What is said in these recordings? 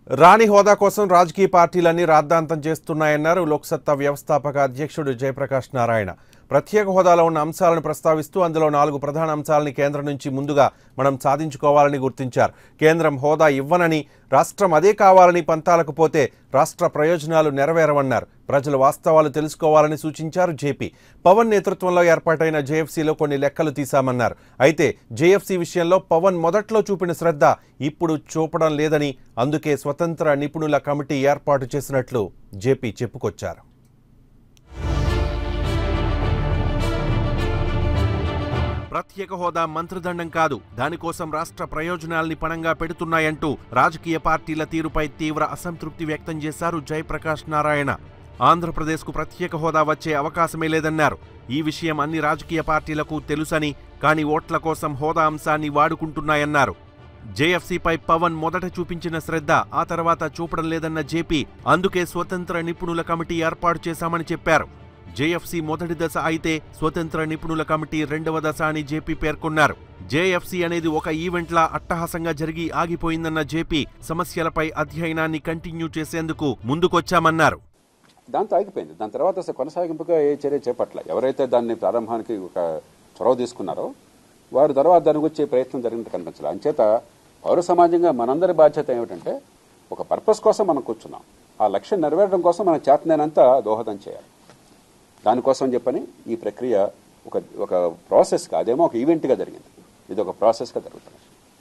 రాణి హోదా కోసం రాజకీయ పార్టీలన్నీ రాద్ధాంతం చేస్తున్నాయన్నారు లోక్సత్తా వ్యవస్థాపక అధ్యక్షుడు జయప్రకాష్ నారాయణ ప్రత్యేక హోదాలో ఉన్న అంశాలను ప్రస్తావిస్తూ అందులో నాలుగు ప్రధాన అంశాలని కేంద్రం నుంచి ముందుగా మనం సాధించుకోవాలని గుర్తించారు కేంద్రం హోదా ఇవ్వనని రాష్ట్రం అదే కావాలని పంతాలకు పోతే రాష్ట్ర ప్రయోజనాలు నెరవేరవన్నారు ప్రజలు వాస్తవాలు తెలుసుకోవాలని సూచించారు జేపీ పవన్ నేతృత్వంలో ఏర్పాటైన జేఎఫ్సీలో కొన్ని లెక్కలు తీశామన్నారు అయితే జేఎఫ్సీ విషయంలో పవన్ మొదట్లో చూపిన శ్రద్ధ ఇప్పుడు చూపడం లేదని అందుకే స్వతంత్ర నిపుణుల కమిటీ ఏర్పాటు చేసినట్లు జేపీ చెప్పుకొచ్చారు ప్రత్యేక హోదా మంత్రిదండం కాదు దానికోసం రాష్ట్ర ప్రయోజనాల్ని పణంగా పెడుతున్నాయంటూ రాజకీయ పార్టీల తీరుపై తీవ్ర అసంతృప్తి వ్యక్తం చేశారు జయప్రకాష్ నారాయణ ఆంధ్రప్రదేశ్కు ప్రత్యేక హోదా వచ్చే అవకాశమే లేదన్నారు ఈ విషయం అన్ని రాజకీయ పార్టీలకు తెలుసని కానీ ఓట్ల కోసం హోదా అంశాన్ని వాడుకుంటున్నాయన్నారు జేఎఫ్సీపై పవన్ మొదట చూపించిన శ్రద్ధ ఆ తర్వాత చూపడం లేదన్న జేపీ అందుకే స్వతంత్ర నిపుణుల కమిటీ ఏర్పాటు చేశామని చెప్పారు జేఎఫ్సీ మొదటి దశ అయితే స్వతంత్ర నిపుణుల కమిటీ రెండవ దశ అని జేపీ పేర్కొన్నారు జేఎఫ్సీ అనేది ఒక ఈవెంట్లా అట్టహాసంగా జరిగి ఆగిపోయిందన్న జేపీ సమస్యలపై అధ్యయనాన్ని కంటిన్యూ చేసేందుకు ముందుకొచ్చామన్నారు దాంతో ఆగిపోయింది దాని తర్వాత అసలు కొనసాగింపుగా ఏ చర్య చేపట్ల ఎవరైతే దాన్ని ప్రారంభానికి ఒక చొరవ తీసుకున్నారో వారు తర్వాత దానికి వచ్చే ప్రయత్నం జరిగినట్టు కనిపించాలి అంచేత పౌర సమాజంగా మనందరి బాధ్యత ఏమిటంటే ఒక పర్పస్ కోసం మనం కూర్చున్నాం ఆ లక్ష్యం నెరవేరడం కోసం మనం చేతనైనంత దోహదం చేయాలి దానికోసం చెప్పని ఈ ప్రక్రియ ఒక ఒక ప్రాసెస్గా అదేమో ఒక ఈవెంట్గా జరిగింది ఇది ఒక ప్రాసెస్గా జరుగుతుంది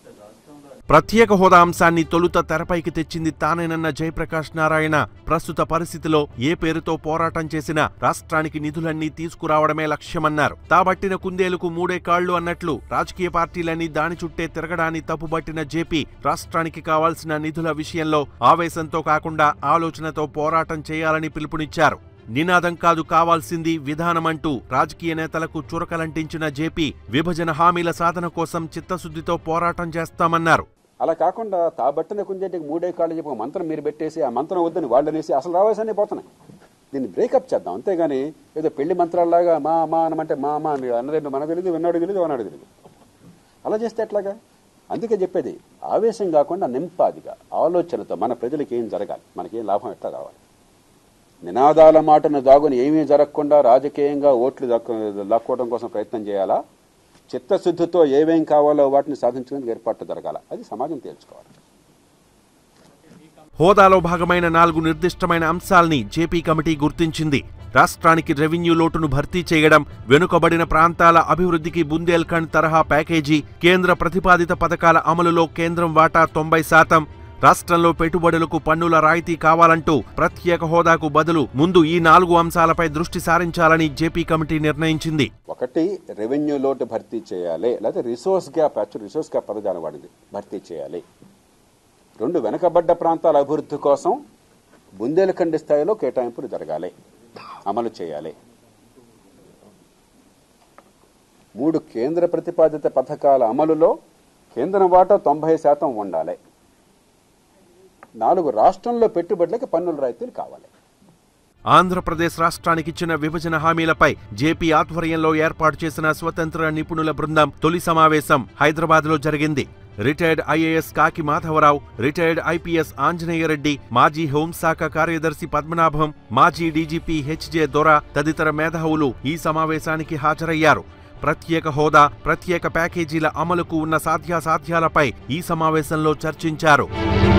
ప్రత్యేక హోదా అంశాన్ని తొలుత తెరపైకి తెచ్చింది తానేనన్న జయప్రకాష్ నారాయణ ప్రస్తుత పరిస్థితిలో ఏ పేరుతో పోరాటం చేసినా రాష్ట్రానికి నిధులన్నీ తీసుకురావడమే లక్ష్యమన్నారు తాబట్టిన కుందేలుకు మూడే కాళ్లు అన్నట్లు రాజకీయ పార్టీలన్నీ దాని చుట్టే తిరగడాన్ని తప్పుబట్టిన జేపీ రాష్ట్రానికి కావాల్సిన నిధుల విషయంలో ఆవేశంతో కాకుండా ఆలోచనతో పోరాటం చేయాలని పిలుపునిచ్చారు నినాదం కాదు కావాల్సింది విధానమంటూ రాజకీయ నేతలకు చురకలంటించిన జేపీ విభజన హామీల సాధన కోసం చిత్తశుద్ధితో పోరాటం చేస్తామన్నారు అలా కాకుండా తాబట్టిన కుంజేటికి మూడే కాళ్ళు చెప్పి ఒక మంత్రం మీరు పెట్టేసి ఆ మంత్రం వద్దని వాళ్ళు అనేసి అసలు రావాల్సిన పోతున్నాయి దీన్ని బ్రేకప్ చేద్దాం అంతేగాని ఏదో పెళ్లి మంత్రాల్లాగా మా మా అనమంటే మా మా అని అన్నదేంటో మనకు తెలియదు విన్నాడు తెలియదు అన్నాడు తెలియదు అలా చేస్తే ఎట్లాగా అందుకే చెప్పేది ఆవేశం కాకుండా నింపాదిగా ఆలోచనతో మన ప్రజలకు ఏం జరగాలి మనకేం లాభం ఎట్లా రావాలి నినాదాల మాటను దాగుని ఏమీ జరగకుండా రాజకీయంగా ఓట్లు దక్కు లాక్కోవడం కోసం ప్రయత్నం చేయాలా చిత్తశుద్ధితో ఏమేం కావాలో వాటిని సాధించడానికి ఏర్పాట్లు జరగాల అది సమాజం తేల్చుకోవాలి హోదాలో భాగమైన నాలుగు నిర్దిష్టమైన అంశాల్ని జేపీ కమిటీ గుర్తించింది రాష్ట్రానికి రెవెన్యూ లోటును భర్తీ చేయడం వెనుకబడిన ప్రాంతాల అభివృద్ధికి బుందేల్ఖండ్ తరహా ప్యాకేజీ కేంద్ర ప్రతిపాదిత పథకాల అమలులో కేంద్రం వాటా తొంభై శాతం రాష్ట్రంలో పెట్టుబడులకు పన్నుల రాయితీ కావాలంటూ ప్రత్యేక హోదాకు బదులు ముందు ఈ నాలుగు అంశాలపై దృష్టి సారించాలని జేపీ కమిటీ నిర్ణయించింది ఒకటి రెవెన్యూ లోటు భర్తీ చేయాలి లేకపోతే resource gap actual resource gap పదజాలం వాడింది భర్తీ చేయాలి రెండు వెనుకబడ్డ ప్రాంతాల అభివృద్ధి కోసం బుందేలఖండి స్థాయిలో కేటాయింపులు జరగాలి అమలు చేయాలి మూడు కేంద్ర ప్రతిపాదిత పథకాల అమలులో కేంద్రం వాటా తొంభై శాతం ఉండాలి నాలుగు రాష్ట్రంలో పెట్టుబడులకి పన్నుల రాయితీలు కావాలి ఆంధ్రప్రదేశ్ రాష్ట్రానికిచ్చిన విభజన హామీలపై జేపీ ఆధ్వర్యంలో ఏర్పాటు చేసిన స్వతంత్ర నిపుణుల బృందం తొలి సమావేశం హైదరాబాద్లో జరిగింది రిటైర్డ్ ఐఏఎస్ కాకి మాధవరావు రిటైర్డ్ ఐపీఎస్ ఆంజనేయరెడ్డి మాజీ హోంశాఖ కార్యదర్శి పద్మనాభం మాజీ డీజీపీ హెచ్జే దొర తదితర మేధావులు ఈ సమావేశానికి హాజరయ్యారు ప్రత్యేక హోదా ప్రత్యేక ప్యాకేజీల అమలుకు ఉన్న సాధ్యాసాధ్యాలపై ఈ సమావేశంలో చర్చించారు